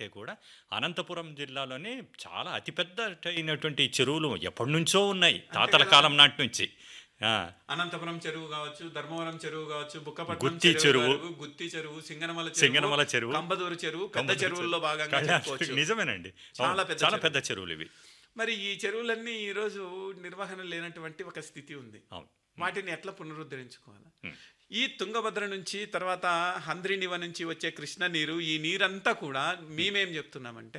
కంటే కూడా అనంతపురం జిల్లాలోనే చాలా అతిపెద్ద అయినటువంటి చెరువులు ఎప్పటి నుంచో ఉన్నాయి తాతల కాలం నాటి నుంచి ఆ, అనంతపురం చెరువు కావచ్చు ధర్మవరం చెరువు కావచ్చు బుక్కపట్నం గుత్తి చెరువు. కావచ్చు, గుత్తి చెరువు సింగనమల సింగనమల చెరువు. కంబదూరు చెరువు పెద్ద కంబదూరు చెరువుల్లో చెరువు. భాగంగా కళ్యాణ్ చెప్పుకోవచ్చు నిజమేనండి చాలా అవును, పెద్ద చాలా చెరువు. పెద్ద చెరువులు ఇవి మరి ఈ చెరువులన్నీ ఈరోజు నిర్వహణ లేనటువంటి ఒక స్థితి ఉంది అవును వాటిని ఎట్లా పునరుద్ధరించుకోవాలి ఈ తుంగభద్ర నుంచి తర్వాత హంద్రినివ నుంచి వచ్చే కృష్ణ నీరు ఈ నీరంతా కూడా మేమేం చెప్తున్నామంటే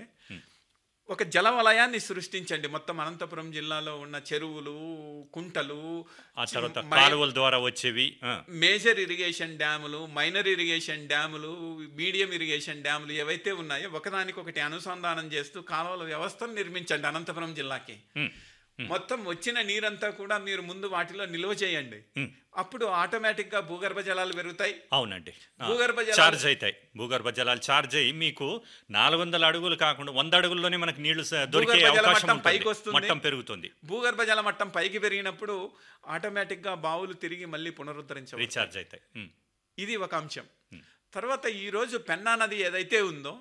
ఒక జల వలయాన్ని సృష్టించండి మొత్తం అనంతపురం జిల్లాలో ఉన్న చెరువులు కుంటలు ఆ తర్వాత మై- కాలువల ద్వారా వచ్చేవి ఆ, మేజర్ ఇరిగేషన్ డ్యాములు మైనర్ ఇరిగేషన్ డ్యాములు మీడియం ఇరిగేషన్ డ్యాములు ఏవైతే ఉన్నాయో ఒకదానికొకటి అనుసంధానం చేస్తూ కాలువల వ్యవస్థను నిర్మించండి అనంతపురం జిల్లాకి ఉమ్, మొత్తం వచ్చిన నీరంతా కూడా మీరు ముందు వాటిలో నిల్వ చేయండి ఉమ్. అప్పుడు ఆటోమేటిక్ గా భూగర్భ జలాలు పెరుగుతాయి అవునండి ఆ, భూగర్భ జలాలు- చార్జ్ అవుతాయి భూగర్భ జలాలు చార్జ్ అయ్యి మీకు నాలుగు వందల అడుగులు కాకుండా వంద అడుగుల్లోనే మనకు నీళ్లు స- దొరికే భూగర్భ జల అవకాశం మట్టం పైకి ఉంటుంది. వస్తుంది. మట్టం పెరుగుతుంది భూగర్భ జల మట్టం పైకి పెరిగినప్పుడు ఆటోమేటిక్ గా బావులు తిరిగి మళ్ళీ పునరుద్ధరించవచ్చు రీఛార్జ్ అవుతాయి ఉమ్, ఇది ఒక అంశం తర్వాత ఈ రోజు పెన్నా నది ఏదైతే ఉందో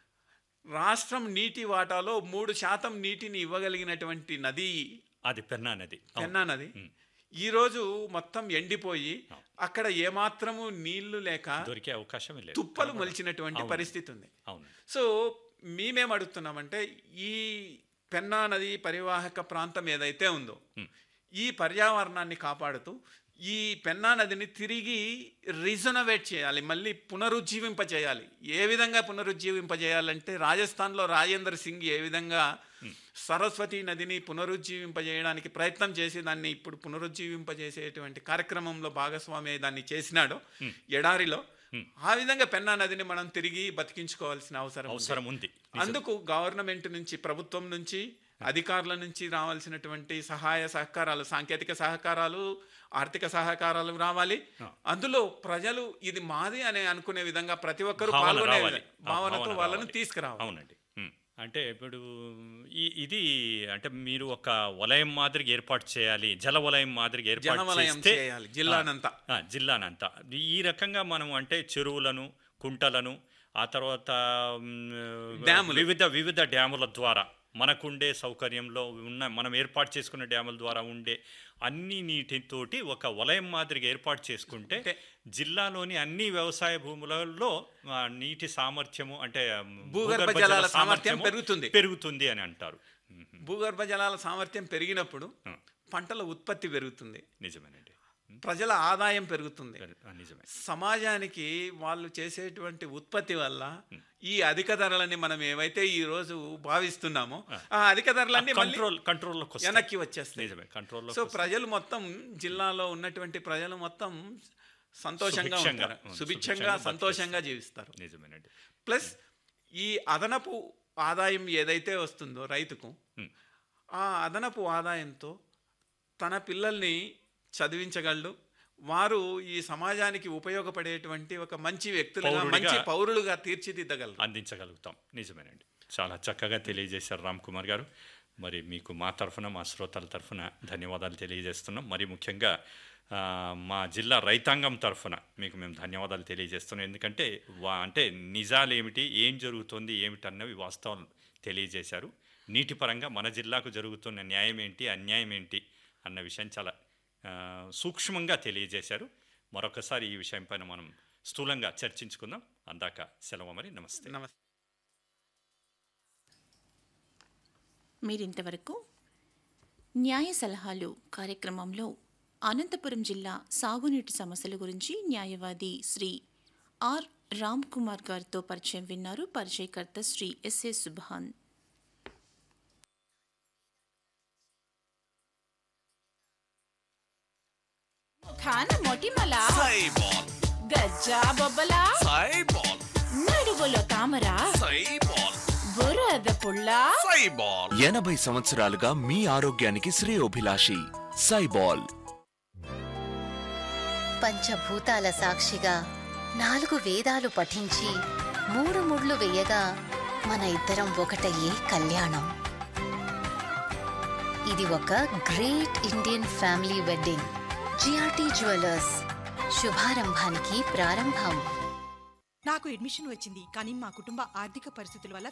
రాష్ట్రం నీటి వాటాలో మూడు శాతం నీటిని ఇవ్వగలిగినటువంటి నది అది పెన్నా నది అవును. పెన్నా నది ఈ రోజు మొత్తం ఎండిపోయి అక్కడ ఏమాత్రము నీళ్లు లేక దొరికే అవకాశం లేదు తుప్పలు మొలిచినటువంటి పరిస్థితి ఉంది అవును సో మేమేం అడుగుతున్నామంటే ఈ పెన్నా నది పరివాహక ప్రాంతం ఏదైతే ఉందో ఈ పర్యావరణాన్ని కాపాడుతూ ఈ పెన్నా నదిని తిరిగి రిజనవేట్ చేయాలి మళ్ళీ పునరుజ్జీవింపజేయాలి ఏ విధంగా పునరుజ్జీవింపజేయాలంటే రాజస్థాన్లో రాజేంద్ర సింగ్ ఏ విధంగా సరస్వతి నదిని పునరుజ్జీవింపజేయడానికి ప్రయత్నం చేసి దాన్ని ఇప్పుడు పునరుజ్జీవింపజేసేటువంటి కార్యక్రమంలో భాగస్వామి అయి దాన్ని చేసినాడు ఎడారిలో ఆ విధంగా పెన్నా నదిని మనం తిరిగి బతికించుకోవాల్సిన అవసరం ఉంది. అవసరం ఉంది అందుకు గవర్నమెంట్ నుంచి ప్రభుత్వం నుంచి అధికారుల నుంచి రావాల్సినటువంటి సహాయ సహకారాలు సాంకేతిక సహకారాలు ఆర్థిక సహకారాలు రావాలి అందులో ప్రజలు ఇది మాది అని అనుకునే విధంగా ప్రతి ఒక్కరూ భావన పాల్గొనే రావాలి. విధంగా భావనతో భావన వాళ్ళని రావాలి. తీసుకురావాలి అవునండి ఉమ్. అంటే ఇప్పుడు ఈ ఇది అంటే మీరు ఒక వలయం మాదిరిగా ఏర్పాటు చేయాలి జల వలయం మాదిరిగా ఏర్పాటు జనవలయం చేస్తే చేయాలి జిల్లానంతా ఆ, జిల్లానంతా ఈ రకంగా మనం అంటే చెరువులను కుంటలను ఆ తర్వాత మ్, డ్యాములు. వివిధ వివిధ డ్యాముల ద్వారా మనకుండే సౌకర్యంలో ఉన్న మనం ఏర్పాటు చేసుకున్న డ్యాముల ద్వారా ఉండే అన్ని నీటితోటి ఒక వలయం మాదిరిగా ఏర్పాటు చేసుకుంటే జిల్లాలోని అన్ని వ్యవసాయ భూములలో ఆ, నీటి సామర్థ్యము అంటే మ్, భూగర్భ భూగర్భ జలాల జల సామర్థ్యం సామర్థ్యము పెరుగుతుంది. పెరుగుతుంది అని అంటారు మ్, భూగర్భ జలాల సామర్థ్యం పెరిగినప్పుడు ఆ. పంటల ఉత్పత్తి పెరుగుతుంది నిజమేనండి ప్రజల ఆదాయం పెరుగుతుంది పెరు- ఆ, నిజమే సమాజానికి వాళ్ళు చేసేటువంటి ఉత్పత్తి వల్ల ఈ అధిక ధరలని మనం ఏవైతే ఈ రోజు భావిస్తున్నామో ఆ అధిక ధరలన్నీ మళ్ళీ కంట్రోల్ కంట్రోల్లోకి వస్తాయి. వెనక్కి వచ్చేస్తాయి నిజమే కంట్రోల్లో సో ప్రజలు మొత్తం జిల్లాలో ఉన్నటువంటి ప్రజలు మొత్తం సంతోషంగా సుభిక్షంగా, ఉంటారు అవును, సుభిక్షంగా సుభిక్షంగా సంతోషంగా జీవిస్తారు నిజమేనండి ప్లస్ ఈ అదనపు ఆదాయం ఏదైతే వస్తుందో రైతుకు Hmm. ఆ అదనపు ఆదాయంతో తన పిల్లల్ని చదివించగలడు వారు ఈ సమాజానికి ఉపయోగపడేటువంటి ఒక మంచి వ్యక్తులుగా పౌరుడిగా- మంచి పౌరులుగా తీర్చిదిద్దగలరు అందించగలుగుతాం నిజమేనండి చాలా చక్కగా తెలియజేశారు రామ్ కుమార్ గారు మరి మీకు మా తరఫున మా శ్రోతల తరఫున ధన్యవాదాలు తెలియజేస్తున్నాం మరి ముఖ్యంగా ఆ, మా జిల్లా రైతాంగం తరఫున మీకు మేము ధన్యవాదాలు తెలియజేస్తున్నాం ఎందుకంటే వా అంటే నిజాలు ఏమిటి ఏం జరుగుతుంది ఏమిటి అన్నవి వాస్తవాలు తెలియజేశారు నీటి పరంగా మన జిల్లాకు జరుగుతున్న న్యాయం ఏంటి అన్యాయం ఏంటి అన్న విషయం చాలా ఆ, సూక్ష్మంగా తెలియజేశారు మరొకసారి ఈ విషయం పైన మనం స్థూలంగా చర్చించుకుందాం అందాక సెలవు మరి నమస్తే నమస్తే మీరింతవరకు న్యాయ సలహాలు కార్యక్రమంలో అనంతపురం జిల్లా సాగునీటి సమస్యల గురించి న్యాయవాది శ్రీ ఆర్ రామ్ కుమార్ గారితో పరిచయం విన్నారు పరిచయకర్త శ్రీ ఎస్ఏ సుభాన్ ఖాన మొటిమల సైబాల్ గజ్జా బొబ్బల సైబాల్ నడువులో తామర సైబాల్ బురద పుల్ల సైబాల్ ఎనభై సంవత్సరాలుగా మీ ఆరోగ్యానికి శ్రేయోభిలాషి సైబాల్ పంచభూతాల సాక్షిగా నాలుగు వేదాలు పఠించి మూడు ముళ్ళు వేయగా మన ఇద్దరం ఒకటయ్యే కళ్యాణం ఇది ఒక great Indian family wedding GRT jewellers శుభారంభానికి ప్రారంభం నాకు అడ్మిషన్ వచ్చింది కానీ మా కుటుంబ ఆర్థిక పరిస్థితుల వల్ల